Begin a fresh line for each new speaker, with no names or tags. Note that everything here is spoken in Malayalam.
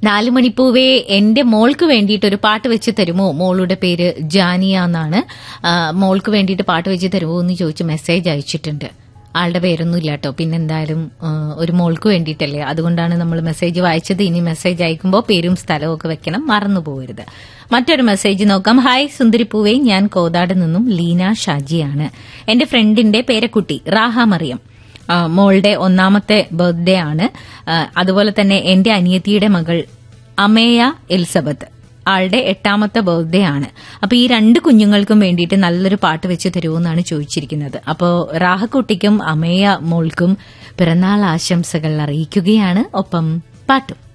നാല് മണിപ്പൂവേ എന്റെ മോൾക്ക് വേണ്ടിയിട്ട് ഒരു പാട്ട് വെച്ച് തരുമോ മോളുടെ പേര് ജാനിയ എന്നാണ് ആ, മോൾക്ക് വേണ്ടിയിട്ട് പാട്ട് വെച്ച് തരുമോ എന്ന് ചോദിച്ച് മെസ്സേജ് അയച്ചിട്ടുണ്ട് ആളുടെ പേരൊന്നും ഇല്ല കേട്ടോ പിന്നെ എന്തായാലും ആ, ഒരു മോൾക്ക് വേണ്ടിയിട്ടല്ലേ അതുകൊണ്ടാണ് നമ്മൾ മെസ്സേജ് വായിച്ചത് ഇനി മെസ്സേജ് അയക്കുമ്പോൾ പേരും സ്ഥലവും ഒക്കെ വെക്കണം മറന്നു പോകരുത് മറ്റൊരു മെസ്സേജ് നോക്കാം ഹായ് സുന്ദരിപ്പൂവേ ഞാൻ കോതാട് നിന്നും ലീന ഷാജിയാണ് എന്റെ ഫ്രണ്ടിന്റെ പേരക്കുട്ടി റാഹ മറിയം ആ, മോളുടെ ഒന്നാമത്തെ ബർത്ത്ഡേ ആണ് ആ, അതുപോലെ തന്നെ എന്റെ അനിയത്തിയുടെ മകൾ അമേയ എലിസബത്ത് ആളുടെ എട്ടാമത്തെ ബർത്ത്ഡേ ആണ് അപ്പൊ ഈ രണ്ട് കുഞ്ഞുങ്ങൾക്കും വേണ്ടിയിട്ട് നല്ലൊരു പാട്ട് വെച്ച് തരുമോന്നാണ് ചോദിച്ചിരിക്കുന്നത് അപ്പോ റാഹക്കുട്ടിക്കും അമേയ മോൾക്കും പിറന്നാൾ ആശംസകൾ അറിയിക്കുകയാണ് ഒപ്പം പാട്ടും